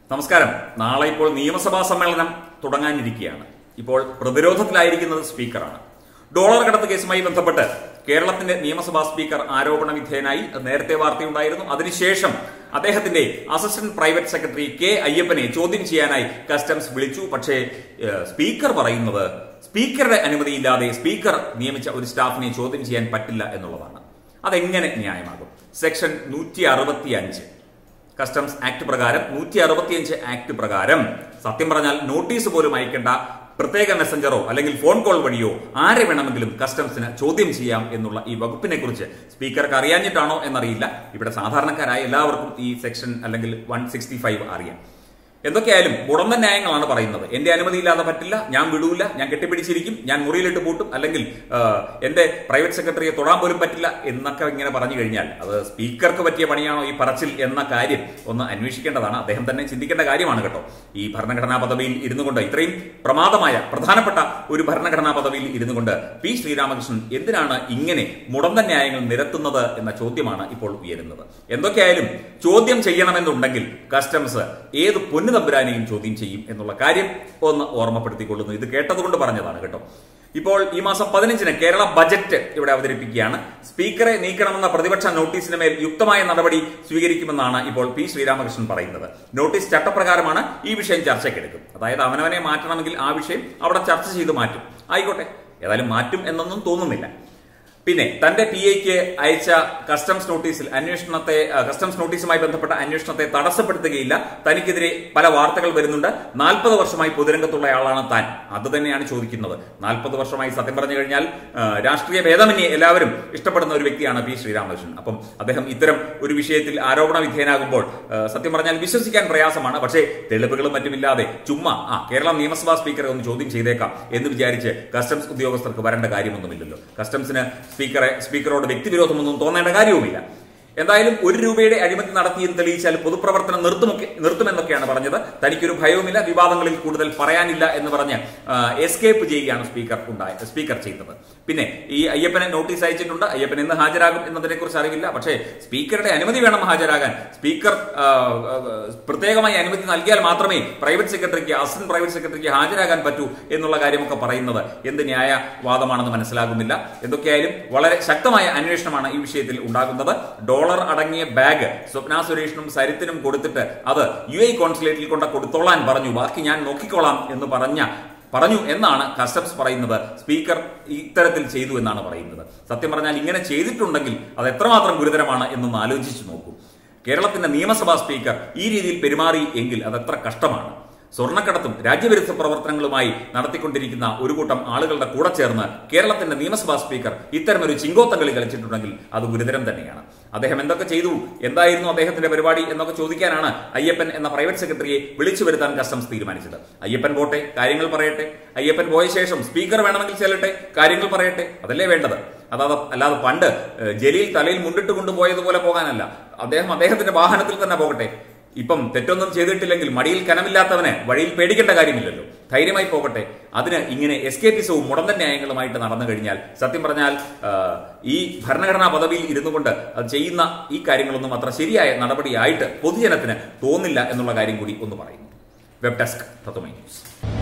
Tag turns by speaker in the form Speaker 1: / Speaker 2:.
Speaker 1: നമസ്കാരം നാളെ ഇപ്പോൾ നിയമസഭാ സമ്മേളനം തുടങ്ങാനിരിക്കുകയാണ് ഇപ്പോൾ പ്രതിരോധത്തിലായിരിക്കുന്നത് സ്പീക്കറാണ് ഡോളർ കടത്ത് കേസുമായി ബന്ധപ്പെട്ട് കേരളത്തിന്റെ നിയമസഭാ സ്പീക്കർ ആരോപണ വിധേയനായി നേരത്തെ വാർത്തയുണ്ടായിരുന്നു അതിനുശേഷം അദ്ദേഹത്തിന്റെ അസിസ്റ്റന്റ് പ്രൈവറ്റ് സെക്രട്ടറി കെ അയ്യപ്പനെ ചോദ്യം ചെയ്യാനായി കസ്റ്റംസ് വിളിച്ചു പക്ഷേ ഏഹ്, സ്പീക്കർ പറയുന്നത് സ്പീക്കറുടെ അനുമതിയില്ലാതെ സ്പീക്കർ നിയമിച്ച ഒരു സ്റ്റാഫിനെ ചോദ്യം ചെയ്യാൻ പറ്റില്ല എന്നുള്ളതാണ് അതെങ്ങനെ ന്യായമാകും സെക്ഷൻ നൂറ്റി അറുപത്തി അഞ്ച് കസ്റ്റംസ് ആക്ട് പ്രകാരം നൂറ്റി അറുപത്തിയഞ്ച് ആക്ട് പ്രകാരം സത്യം പറഞ്ഞാൽ നോട്ടീസ് പോലും അയക്കേണ്ട പ്രത്യേക മെസ്സഞ്ചറോ അല്ലെങ്കിൽ ഫോൺ കോൾ വഴിയോ ആരെ വേണമെങ്കിലും കസ്റ്റംസിന് ചോദ്യം ചെയ്യാം എന്നുള്ള ഈ വകുപ്പിനെ കുറിച്ച് സ്പീക്കർക്ക് അറിയാഞ്ഞിട്ടാണോ എന്നറിയില്ല ഇവിടെ സാധാരണക്കാരായ എല്ലാവർക്കും ഈ സെക്ഷൻ അല്ലെങ്കിൽ വൺ സിക്സ്റ്റി ഫൈവ് അറിയാം എന്തൊക്കെയായാലും മുടന്ന ന്യായങ്ങളാണ് പറയുന്നത് എന്റെ അനുമതിയില്ലാതെ പറ്റില്ല ഞാൻ വിടൂല ഞാൻ കെട്ടിപ്പിടിച്ചിരിക്കും ഞാൻ മുറിയിലിട്ട് പൂട്ടും അല്ലെങ്കിൽ ആ, എന്റെ പ്രൈവറ്റ് സെക്രട്ടറിയെ തൊടാൻ പോലും പറ്റില്ല എന്നൊക്കെ ഇങ്ങനെ പറഞ്ഞു കഴിഞ്ഞാൽ അത് സ്പീക്കർക്ക് പറ്റിയ പണിയാണോ ഈ പറച്ചിൽ എന്ന കാര്യം ഒന്ന് അന്വേഷിക്കേണ്ടതാണ് അദ്ദേഹം തന്നെ ചിന്തിക്കേണ്ട കാര്യമാണ് കേട്ടോ ഈ ഭരണഘടനാ പദവിയിൽ ഇരുന്നു കൊണ്ട് ഇത്രയും പ്രമാദമായ പ്രധാനപ്പെട്ട ഒരു ഭരണഘടനാ പദവിയിൽ ഇരുന്നു കൊണ്ട് പി ശ്രീരാമകൃഷ്ണൻ എന്തിനാണ് ഇങ്ങനെ മുടന്ന ന്യായങ്ങൾ നിരത്തുന്നത് എന്ന ചോദ്യമാണ് ഇപ്പോൾ ഉയരുന്നത് എന്തൊക്കെയായാലും ചോദ്യം ചെയ്യണമെന്നുണ്ടെങ്കിൽ കസ്റ്റംസ് ഏത് പൊന്നു തമ്പുരാനെയും ചോദ്യം ചെയ്യും എന്നുള്ള കാര്യം ഒന്ന് ഓർമ്മപ്പെടുത്തിക്കൊള്ളുന്നു ഇത് കേട്ടതുകൊണ്ട് പറഞ്ഞതാണ് കേട്ടോ ഇപ്പോൾ ഈ മാസം പതിനഞ്ചിന് കേരള ബജറ്റ് ഇവിടെ അവതരിപ്പിക്കുകയാണ് സ്പീക്കറെ നീക്കണമെന്ന പ്രതിപക്ഷ നോട്ടീസിന് മേൽ യുക്തമായ നടപടി സ്വീകരിക്കുമെന്നാണ് ഇപ്പോൾ പി ശ്രീരാമകൃഷ്ണൻ പറയുന്നത് നോട്ടീസ് ചട്ടപ്രകാരമാണ് ഈ വിഷയം ചർച്ചയ്ക്കെടുക്കും അതായത് അവനവനെ മാറ്റണമെങ്കിൽ ആ വിഷയം അവിടെ ചർച്ച ചെയ്ത് മാറ്റും ആയിക്കോട്ടെ ഏതായാലും മാറ്റും എന്നൊന്നും തോന്നുന്നില്ല പിന്നെ തന്റെ പി എക്ക് അയച്ച കസ്റ്റംസ് നോട്ടീസിൽ അന്വേഷണത്തെ ആ, കസ്റ്റംസ് നോട്ടീസുമായി ബന്ധപ്പെട്ട അന്വേഷണത്തെ തടസ്സപ്പെടുത്തുകയില്ല തനിക്കെതിരെ പല വാർത്തകൾ വരുന്നുണ്ട് നാൽപ്പത് വർഷമായി പൊതുരംഗത്തുള്ള ആളാണ് താൻ അത് തന്നെയാണ് ചോദിക്കുന്നത് നാൽപ്പത് വർഷമായി സത്യം പറഞ്ഞു കഴിഞ്ഞാൽ ആ, രാഷ്ട്രീയ ഭേദമന്യേ എല്ലാവരും ഇഷ്ടപ്പെടുന്ന ഒരു വ്യക്തിയാണ് പി ശ്രീരാമകൃഷ്ണൻ അപ്പം അദ്ദേഹം ഇത്തരം ഒരു വിഷയത്തിൽ ആരോപണ വിധേയനാകുമ്പോൾ ആ, സത്യം പറഞ്ഞാൽ വിശ്വസിക്കാൻ പ്രയാസമാണ് പക്ഷേ തെളിവുകളും മറ്റുമില്ലാതെ ചുമ്മാ ആ കേരള നിയമസഭാ സ്പീക്കറെ ഒന്ന് ചോദ്യം ചെയ്തേക്കാം എന്ന് വിചാരിച്ച് കസ്റ്റംസ് ഉദ്യോഗസ്ഥർക്ക് വരേണ്ട കാര്യമൊന്നുമില്ലല്ലോ കസ്റ്റംസിന് സ്പീക്കറെ സ്പീക്കറോട് വ്യക്തിവിരോധമൊന്നും തോന്നേണ്ട കാര്യവുമില്ല എന്തായാലും ഒരു രൂപയുടെ അഴിമതി നടത്തിയെന്ന് തെളിയിച്ചാൽ പൊതുപ്രവർത്തനം നിർത്തുമൊക്കെ നിർത്തുമെന്നൊക്കെയാണ് പറഞ്ഞത് തനിക്കൊരു ഭയവുമില്ല വിവാദങ്ങളിൽ കൂടുതൽ പറയാനില്ല എന്ന് പറഞ്ഞ് എസ്കേപ്പ് ചെയ്യുകയാണ് സ്പീക്കർ ഉണ്ടായ സ്പീക്കർ ചെയ്തത് പിന്നെ ഈ അയ്യപ്പനെ നോട്ടീസ് അയച്ചിട്ടുണ്ട് അയ്യപ്പൻ എന്ന് ഹാജരാകും എന്നതിനെ കുറിച്ച് അറിവില്ല പക്ഷേ സ്പീക്കറുടെ അനുമതി വേണം ഹാജരാകാൻ സ്പീക്കർ ആ, ആ, പ്രത്യേകമായി അനുമതി നൽകിയാൽ മാത്രമേ പ്രൈവറ്റ് സെക്രട്ടറിക്ക് അസിസ്റ്റന്റ് പ്രൈവറ്റ് സെക്രട്ടറിക്ക് ഹാജരാകാൻ പറ്റൂ എന്നുള്ള കാര്യമൊക്കെ പറയുന്നത് എന്ത് ന്യായവാദമാണെന്ന് മനസ്സിലാകുന്നില്ല എന്തൊക്കെയായാലും വളരെ ശക്തമായ അന്വേഷണമാണ് ഈ വിഷയത്തിൽ ഉണ്ടാകുന്നത് ഡോളർ അടങ്ങിയ ബാഗ് സ്വപ്ന സുരേഷിനും സരിത്തിനും കൊടുത്തിട്ട് അത് യു എ കോൺസുലേറ്റിൽ കൊണ്ട് കൊടുത്തോളാൻ പറഞ്ഞു ബാക്കി ഞാൻ നോക്കിക്കോളാം എന്ന് പറഞ്ഞ പറഞ്ഞു എന്നാണ് കസ്റ്റംസ് പറയുന്നത് സ്പീക്കർ ഇത്തരത്തിൽ ചെയ്തു എന്നാണ് പറയുന്നത് സത്യം പറഞ്ഞാൽ ഇങ്ങനെ ചെയ്തിട്ടുണ്ടെങ്കിൽ അത് എത്രമാത്രം ഗുരുതരമാണ് എന്നൊന്ന് ആലോചിച്ചു നോക്കൂ കേരളത്തിന്റെ നിയമസഭാ സ്പീക്കർ ഈ രീതിയിൽ പെരുമാറി എങ്കിൽ അത് എത്ര കഷ്ടമാണ് സ്വർണ്ണക്കടത്തും രാജ്യവിരുദ്ധ പ്രവർത്തനങ്ങളുമായി നടത്തിക്കൊണ്ടിരിക്കുന്ന ഒരു കൂട്ടം ആളുകളുടെ കൂടെ ചേർന്ന് കേരളത്തിന്റെ നിയമസഭാ സ്പീക്കർ ഇത്തരമൊരു ചിങ്കോത്തകളി കളിച്ചിട്ടുണ്ടെങ്കിൽ അത് ഗുരുതരം തന്നെയാണ് അദ്ദേഹം എന്തൊക്കെ ചെയ്തു എന്തായിരുന്നു അദ്ദേഹത്തിന്റെ പരിപാടി എന്നൊക്കെ ചോദിക്കാനാണ് അയ്യപ്പൻ എന്ന പ്രൈവറ്റ് സെക്രട്ടറിയെ വിളിച്ചു വരുത്താൻ കസ്റ്റംസ് തീരുമാനിച്ചത് അയ്യപ്പൻ പോട്ടെ കാര്യങ്ങൾ പറയട്ടെ അയ്യപ്പൻ പോയ ശേഷം സ്പീക്കർ വേണമെങ്കിൽ ചെല്ലട്ടെ കാര്യങ്ങൾ പറയട്ടെ അതല്ലേ വേണ്ടത് അതായത് അല്ലാതെ പണ്ട് ഏഹ്, ജലീൽ തലയിൽ മുണ്ടിട്ട് കൊണ്ടുപോയതുപോലെ പോകാനല്ല അദ്ദേഹം അദ്ദേഹത്തിന്റെ വാഹനത്തിൽ തന്നെ പോകട്ടെ ഇപ്പം തെറ്റൊന്നും ചെയ്തിട്ടില്ലെങ്കിൽ മടിയിൽ കനമില്ലാത്തവന് വഴിയിൽ പേടിക്കേണ്ട കാര്യമില്ലല്ലോ ധൈര്യമായി പോകട്ടെ അതിന് ഇങ്ങനെ എസ്കേപ്പിസവും മുടന്തൻ ന്യായങ്ങളുമായിട്ട് നടന്നു കഴിഞ്ഞാൽ സത്യം പറഞ്ഞാൽ ആ, ഈ ഭരണഘടനാ പദവിയിൽ ഇരുന്നു കൊണ്ട് അത് ചെയ്യുന്ന ഈ കാര്യങ്ങളൊന്നും അത്ര ശരിയായ നടപടിയായിട്ട് പൊതുജനത്തിന് തോന്നില്ല എന്നുള്ള കാര്യം കൂടി ഒന്ന് പറയുന്നു വെബ് ഡെസ്ക് തത്വമൈ ന്യൂസ്